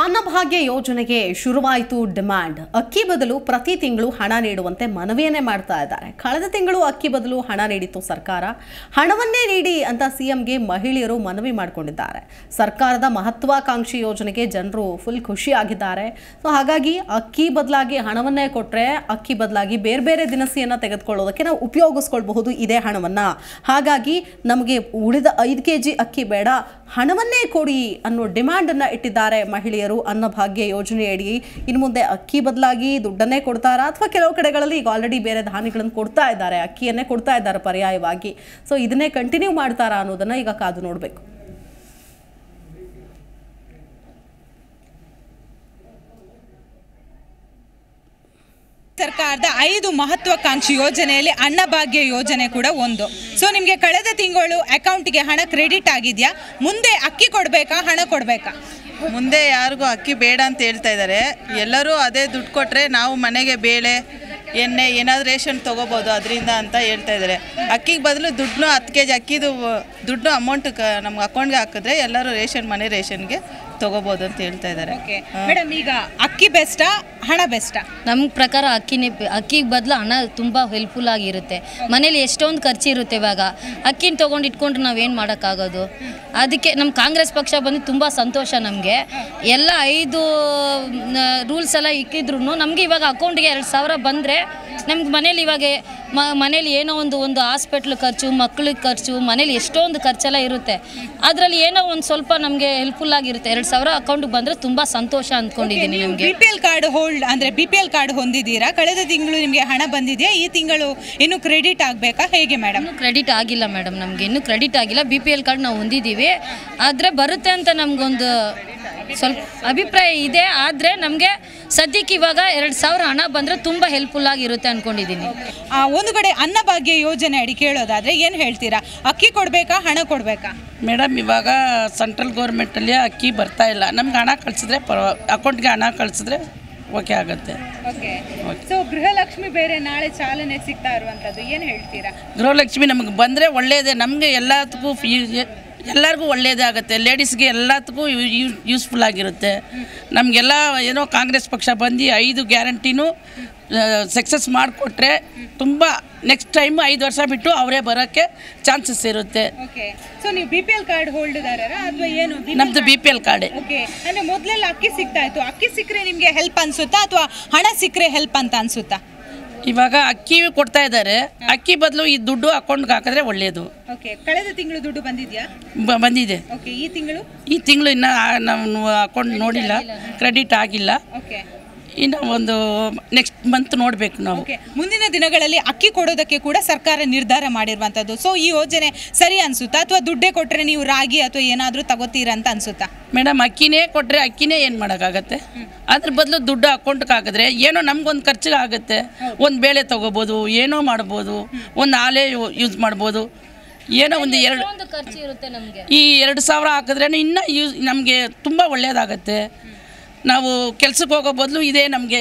ಅನ್ನಭಾಗ್ಯ ಯೋಜನೆಗೆ ಶುರುವಾಯಿತು ಡಿಮ್ಯಾಂಡ್ ಅಕ್ಕಿ ಬದಲು ಪ್ರತಿ ತಿಂಗಳು ಹಣ ನೀಡುವಂತೆ ಮನವಿಯನ್ನೇ ಮಾಡ್ತಾ ಇದ್ದಾರೆ ಕಳೆದ ತಿಂಗಳು ಅಕ್ಕಿ ಬದಲು ಹಣ ನೀಡಿತ್ತು ಸರ್ಕಾರ ಹಣವನ್ನೇ ನೀಡಿ ಅಂತ ಸಿಎಂಗೆ ಮಹಿಳೆಯರು ಮನವಿ ಮಾಡಿಕೊಂಡಿದ್ದಾರೆ ಸರ್ಕಾರದ ಮಹತ್ವಾಕಾಂಕ್ಷಿ ಯೋಜನೆಗೆ ಜನರು ಫುಲ್ ಖುಷಿಯಾಗಿದ್ದಾರೆ ಸೊ ಹಾಗಾಗಿ ಅಕ್ಕಿ ಬದಲಾಗಿ ಹಣವನ್ನೇ ಕೊಟ್ಟರೆ ಅಕ್ಕಿ ಬದಲಾಗಿ ಬೇರೆ ಬೇರೆ ದಿನಸಿಯನ್ನು ತೆಗೆದುಕೊಳ್ಳೋದಕ್ಕೆ ನಾವು ಉಪಯೋಗಿಸ್ಕೊಳ್ಬಹುದು ಇದೇ ಹಣವನ್ನ ಹಾಗಾಗಿ ನಮಗೆ ಉಳಿದ ಐದು ಕೆ ಜಿ ಅಕ್ಕಿ ಬೇಡ ಹಣವನ್ನೇ ಕೊಡಿ ಅನ್ನೋ ಡಿಮ್ಯಾಂಡನ್ನು ಇಟ್ಟಿದ್ದಾರೆ ಮಹಿಳೆಯರು ಅನ್ನಭಾಗ್ಯ ಯೋಜನೆಯಡಿ ಇನ್ನು ಮುಂದೆ ಅಕ್ಕಿ ಬದಲಾಗಿ ದುಡ್ಡನ್ನೇ ಕೊಡ್ತಾರಾ ಅಥವಾ ಕೆಲವು ಕಡೆಗಳಲ್ಲಿ ಈಗ ಆಲ್ರೆಡಿ ಬೇರೆ ಧಾನ್ಯಗಳನ್ನು ಕೊಡ್ತಾ ಇದ್ದಾರೆ ಅಕ್ಕಿಯನ್ನೇ ಕೊಡ್ತಾ ಇದ್ದಾರೆ ಪರ್ಯಾಯವಾಗಿ ಸೊ ಇದನ್ನೇ ಕಂಟಿನ್ಯೂ ಮಾಡ್ತಾರಾ ಅನ್ನೋದನ್ನ ಈಗ ಕಾದು ನೋಡಬೇಕು ಸರ್ಕಾರದ ಐದು ಮಹತ್ವಾಕಾಂಕ್ಷಿ ಯೋಜನೆಯಲ್ಲಿ ಅನ್ನಭಾಗ್ಯ ಯೋಜನೆ ಕೂಡ ಒಂದು ಸೊ ನಿಮಗೆ ಕಳೆದ ತಿಂಗಳು ಅಕೌಂಟ್ಗೆ ಹಣ ಕ್ರೆಡಿಟ್ ಆಗಿದೆಯಾ ಮುಂದೆ ಅಕ್ಕಿ ಕೊಡಬೇಕಾ ಹಣ ಕೊಡಬೇಕಾ ಮುಂದೆ ಯಾರಿಗೂ ಅಕ್ಕಿ ಬೇಡ ಅಂತ ಹೇಳ್ತಾ ಇದ್ದಾರೆ ಎಲ್ಲರೂ ಅದೇ ದುಡ್ಡು ಕೊಟ್ಟರೆ ನಾವು ಮನೆಗೆ ಬೇಳೆ ಎಣ್ಣೆ ಏನಾದರೂ ರೇಷನ್ ತೊಗೋಬೋದು ಅದರಿಂದ ಅಂತ ಹೇಳ್ತಾ ಇದ್ದಾರೆ ಅಕ್ಕಿಗೆ ಬದಲು ದುಡ್ಡು ಹತ್ತು ಕೆ ಜಿ ಅಕ್ಕಿದು ದುಡ್ಡು ಅಮೌಂಟ್ ಕ ನಮ್ಗೆ ಅಕೌಂಟ್ಗೆ ಹಾಕಿದ್ರೆ ಎಲ್ಲರೂ ರೇಷನ್ ಮನೆ ರೇಷನ್ಗೆ ತೊಗೋಬೋದು ಅಂತ ಹೇಳ್ತಾ ಇದ್ದಾರೆ ಓಕೆ ಮೇಡಮ್ ಈಗ ಅಕ್ಕಿ ಬೆಸ್ಟಾ ಹಣ ಬೆಸ್ಟಾ ನಮ್ಮ ಪ್ರಕಾರ ಅಕ್ಕಿನೇ ಅಕ್ಕಿಗೆ ಬದಲು ಹಣ ತುಂಬ ಹೆಲ್ಪ್ಫುಲ್ ಆಗಿರುತ್ತೆ ಮನೇಲಿ ಎಷ್ಟೊಂದು ಖರ್ಚು ಇರುತ್ತೆ ಇವಾಗ ಅಕ್ಕಿನ ತೊಗೊಂಡು ಇಟ್ಕೊಂಡ್ರೆ ನಾವೇನು ಮಾಡೋಕ್ಕಾಗೋದು ಅದಕ್ಕೆ ನಮ್ಮ ಕಾಂಗ್ರೆಸ್ ಪಕ್ಷ ಬಂದು ತುಂಬ ಸಂತೋಷ ನಮಗೆ ಎಲ್ಲ ಐದು ರೂಲ್ಸ್ ಎಲ್ಲ ಇಕ್ಕಿದ್ರು ನಮಗೆ ಇವಾಗ ಅಕೌಂಟ್ಗೆ ಎರಡು ಸಾವಿರ ಬಂದರೆ ನಮ್ಗೆ ಮನೇಲಿ ಇವಾಗ ಮ ಮನೇಲಿ ಏನೋ ಒಂದು ಒಂದು ಹಾಸ್ಪಿಟ್ಲ್ ಖರ್ಚು ಮಕ್ಳಿಗೆ ಖರ್ಚು ಮನೇಲಿ ಎಷ್ಟೊಂದು ಖರ್ಚೆಲ್ಲ ಇರುತ್ತೆ ಅದರಲ್ಲಿ ಏನೋ ಒಂದು ಸ್ವಲ್ಪ ನಮಗೆ ಹೆಲ್ಪ್ಫುಲ್ ಆಗಿರುತ್ತೆ ಎರಡು ಸಾವಿರ ಅಕೌಂಟಿಗೆ ಬಂದರೆ ತುಂಬ ಸಂತೋಷ ಅಂದ್ಕೊಂಡಿದ್ದೀನಿ ನಮಗೆ B P L card hold ಅಂದ್ರೆ ಬಿ ಪಿ ಎಲ್ ಕಾರ್ಡ್ ಹೊಂದಿದ್ದೀರಾ ಕಳೆದ ತಿಂಗಳು ನಿಮಗೆ ಹಣ ಬಂದಿದೆಯಾ ಈ ತಿಂಗಳು ಇನ್ನು ಕ್ರೆಡಿಟ್ ಆಗಬೇಕಾ ಹೇಗೆ ಮೇಡಮ್ ಇನ್ನೂ ಕ್ರೆಡಿಟ್ ಆಗಿಲ್ಲ ಮೇಡಮ್ ನಮಗೆ ಇನ್ನೂ ಕ್ರೆಡಿಟ್ ಆಗಿಲ್ಲ ಬಿ ಪಿ ಎಲ್ ಕಾರ್ಡ್ ನಾವು ಹೊಂದಿದ್ದೀವಿ ಆದರೆ ಬರುತ್ತೆ ಅಂತ ನಮಗೊಂದು ಸ್ವಲ್ಪ ಅಭಿಪ್ರಾಯ ಇದೆ ಆದರೆ ನಮಗೆ ಸದ್ಯಕ್ಕೆ ಇವಾಗ ಎರಡು ಸಾವಿರ ಹಣ ಬಂದರೆ ತುಂಬ ಹೆಲ್ಪ್ಫುಲ್ ಆಗಿರುತ್ತೆ ಅಂದ್ಕೊಂಡಿದ್ದೀನಿ ಆ, ಒಂದು ಕಡೆ ಅನ್ನಭಾಗ್ಯ ಯೋಜನೆ ಅಡಿ ಕೇಳೋದಾದ್ರೆ ಏನು ಹೇಳ್ತೀರಾ ಅಕ್ಕಿ ಕೊಡಬೇಕಾ ಹಣ ಕೊಡಬೇಕಾ ಮೇಡಮ್ ಇವಾಗ ಸೆಂಟ್ರಲ್ ಗೌರ್ಮೆಂಟಲ್ಲಿ ಅಕ್ಕಿ ಬರ್ತಾ ಇಲ್ಲ ನಮ್ಗೆ ಹಣ ಕಳಿಸಿದ್ರೆ ಪರವ ಅಕೌಂಟ್ಗೆ ಹಣ ಕಳಿಸಿದ್ರೆ ಓಕೆ ಆಗುತ್ತೆ ಓಕೆ ಸೊ ಗೃಹಲಕ್ಷ್ಮಿ ಬೇರೆ ನಾಳೆ ಚಾಲನೆ ಸಿಗ್ತಾ ಇರುವಂತದ್ದು ಏನು ಹೇಳ್ತೀರಾ ಗೃಹಲಕ್ಷ್ಮಿ ನಮಗೆ ಬಂದರೆ ಒಳ್ಳೆಯದೇ ನಮಗೆ ಎಲ್ಲದಕ್ಕೂ ಎಲ್ಲರಿಗೂ ಒಳ್ಳೆಯದೇ ಆಗುತ್ತೆ ಲೇಡೀಸ್ಗೆ ಎಲ್ಲದಕ್ಕೂ ಯೂಸ್ಫುಲ್ ಆಗಿರುತ್ತೆ ನಮಗೆಲ್ಲ ಏನೋ ಕಾಂಗ್ರೆಸ್ ಪಕ್ಷ ಬಂದು ಐದು ಗ್ಯಾರಂಟಿನೂ ಸಕ್ಸಸ್ ಮಾಡಿಕೊಟ್ರೆ ತುಂಬ ನೆಕ್ಸ್ಟ್ ಟೈಮ್ ಐದು ವರ್ಷ ಬಿಟ್ಟು ಅವರೇ ಬರೋಕ್ಕೆ ಚಾನ್ಸಸ್ ಇರುತ್ತೆ ಓಕೆ ಸೊ ನೀವು B P L card holder ಅಥವಾ ಏನು ನಮ್ಮದು ಬಿ ಪಿ ಎಲ್ ಕಾರ್ಡೆ ಓಕೆ ಅಂದ್ರೆ ಮೊದಲೆಲ್ಲ ಅಕ್ಕಿ ಸಿಗ್ತಾ ಇತ್ತು ಅಕ್ಕಿ ಸಿಕ್ಕರೆ ನಿಮಗೆ ಹೆಲ್ಪ್ ಅನ್ಸುತ್ತಾ ಅಥವಾ ಹಣ ಸಿಕ್ಕರೆ ಹೆಲ್ಪ್ ಅಂತ ಅನ್ಸುತ್ತಾ ಇವಾಗ ಅಕ್ಕಿ ಕೊಡ್ತಾ ಇದ್ದಾರೆ ಅಕ್ಕಿ ಬದಲು ಈ ದುಡ್ಡು ಅಕೌಂಟ್ಗೆ ಹಾಕಿದ್ರೆ ಒಳ್ಳೆಯದು ಓಕೆ ಕಳೆದ ತಿಂಗಳು ದುಡ್ಡು ಬಂದಿದ್ಯಾ ಬ- ಬಂದಿದೆ ಓಕೆ ಈ ತಿಂಗಳು ಈ ತಿಂಗಳು ಇನ್ನೂ ನಾವು ಅಕೌಂಟ್ ನೋಡಿಲ್ಲ ಕ್ರೆಡಿಟ್ ಆಗಿಲ್ಲ ಓಕೆ ಇನ್ನು ಒಂದು ನೆಕ್ಸ್ಟ್ ಮಂತ್ ನೋಡಬೇಕು ನಾವು ಓಕೆ ಮುಂದಿನ ದಿನಗಳಲ್ಲಿ ಅಕ್ಕಿ ಕೊಡೋದಕ್ಕೆ ಕೂಡ ಸರ್ಕಾರ ನಿರ್ಧಾರ ಮಾಡಿರುವಂಥದ್ದು ಸೊ ಈ ಯೋಜನೆ ಸರಿ ಅನ್ಸುತ್ತಾ ಅಥವಾ ದುಡ್ಡೇ ಕೊಟ್ಟರೆ ನೀವು ರಾಗಿ ಅಥವಾ ಏನಾದರೂ ತಗೋತೀರಾ ಅಂತ ಅನ್ಸುತ್ತಾ ಮೇಡಮ್ ಅಕ್ಕಿನೇ ಕೊಟ್ಟರೆ ಅಕ್ಕಿನೇ ಏನು ಮಾಡೋಕ್ಕಾಗತ್ತೆ ಅದ್ರ ಬದಲು ದುಡ್ಡು ಅಕೌಂಟ್ಗೆ ಹಾಕಿದ್ರೆ ಏನೋ ನಮ್ಗೊಂದು ಖರ್ಚಿಗೆ ಆಗುತ್ತೆ ಒಂದು ಬೇಳೆ ತೊಗೋಬೋದು ಏನೋ ಮಾಡ್ಬೋದು ಒಂದು ಹಾಲೇ ಯೂಸ್ ಮಾಡ್ಬೋದು ಏನೋ ಒಂದು ಎರಡು ಒಂದು ಖರ್ಚು ಇರುತ್ತೆ ನಮಗೆ ಈ ಎರಡು ಸಾವಿರ ಹಾಕಿದ್ರೇ ಇನ್ನೂ ಯೂಸ್ ನಮಗೆ ತುಂಬ ಒಳ್ಳೆಯದಾಗತ್ತೆ ನಾವು ಕೆಲ್ಸಕ್ಕೆ ಹೋಗೋ ಬದಲು ಇದೇ ನಮಗೆ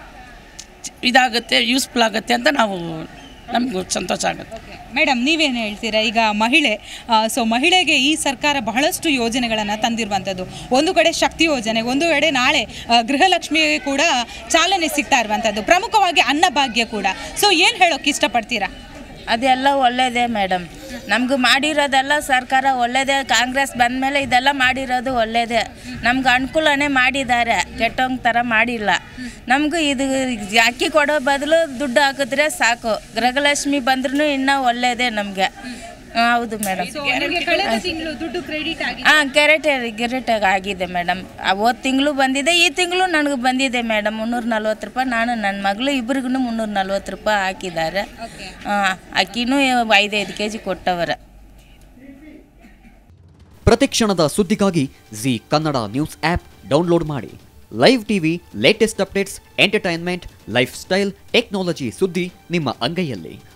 ಇದಾಗುತ್ತೆ ಯೂಸ್ಫುಲ್ ಆಗುತ್ತೆ ಅಂತ ನಾವು ನಮಗೂ ಸಂತೋಷ ಆಗುತ್ತೆ ಮೇಡಮ್ ನೀವೇನು ಹೇಳ್ತೀರಾ ಈಗ ಮಹಿಳೆ ಸೊ ಮಹಿಳೆಗೆ ಈ ಸರ್ಕಾರ ಬಹಳಷ್ಟು ಯೋಜನೆಗಳನ್ನು ತಂದಿರುವಂಥದ್ದು ಒಂದು ಕಡೆ ಶಕ್ತಿ ಯೋಜನೆ ಒಂದು ಕಡೆ ನಾಳೆ ಆ, ಗೃಹಲಕ್ಷ್ಮಿಗೆ ಕೂಡ ಚಾಲನೆ ಸಿಗ್ತಾ ಇರುವಂಥದ್ದು ಪ್ರಮುಖವಾಗಿ ಅನ್ನಭಾಗ್ಯ ಕೂಡ ಸೊ ಏನು ಹೇಳೋಕೆ ಇಷ್ಟಪಡ್ತೀರಾ ಅದೆಲ್ಲ ಒಳ್ಳೇದೇ ಮೇಡಮ್ ನಮ್ಗೆ ಮಾಡಿರೋದೆಲ್ಲ ಸರ್ಕಾರ ಒಳ್ಳೇದೇ ಕಾಂಗ್ರೆಸ್ ಬಂದಮೇಲೆ ಇದೆಲ್ಲ ಮಾಡಿರೋದು ಒಳ್ಳೇದೇ ನಮ್ಗೆ ಅನುಕೂಲನೇ ಮಾಡಿದ್ದಾರೆ ಕೆಟ್ಟೋಂಗ್ ಥರ ಮಾಡಿಲ್ಲ ನಮಗೂ ಇದು ಅಕ್ಕಿ ಕೊಡೋ ಬದಲು ದುಡ್ಡು ಹಾಕಿದ್ರೆ ಸಾಕು ಗೃಹಲಕ್ಷ್ಮಿ ಬಂದ್ರೂ ಇನ್ನೂ ಒಳ್ಳೇದೇ ನಮಗೆ ಹೌದು ಮೇಡಮ್ ಕಳೆದ ತಿಂಗಳು ದುಡ್ಡು ಕ್ರೆಡಿಟ್ ಆಗಿ ಹಾಂ ಕೆರೆಟ್ ಗೆರೆಟಾಗಿ ಆಗಿದೆ ಮೇಡಮ್ ಹೋದ ತಿಂಗಳು ಬಂದಿದೆ ಈ ತಿಂಗಳು ನನಗೆ ಬಂದಿದೆ ಮೇಡಮ್ ಮುನ್ನೂರ ನಲ್ವತ್ತು ರೂಪಾಯಿ ನಾನು ನನ್ನ ಮಗಳು ಇಬ್ರಿಗೂ ಮುನ್ನೂರ ನಲ್ವತ್ತು ರೂಪಾಯಿ ಹಾಕಿದ್ದಾರೆ ಹಾಂ ಅಕ್ಕಿನೂ ಐದೈದು ಕೆ ಜಿ ಕೊಟ್ಟವರ ಪ್ರತಿಕ್ಷಣದ ಸುದ್ದಿಗಾಗಿ Zee Kannada news app download ಮಾಡಿ live TV latest updates entertainment lifestyle technology ಸುದ್ದಿ ನಿಮ್ಮ ಅಂಗೈಯಲ್ಲಿ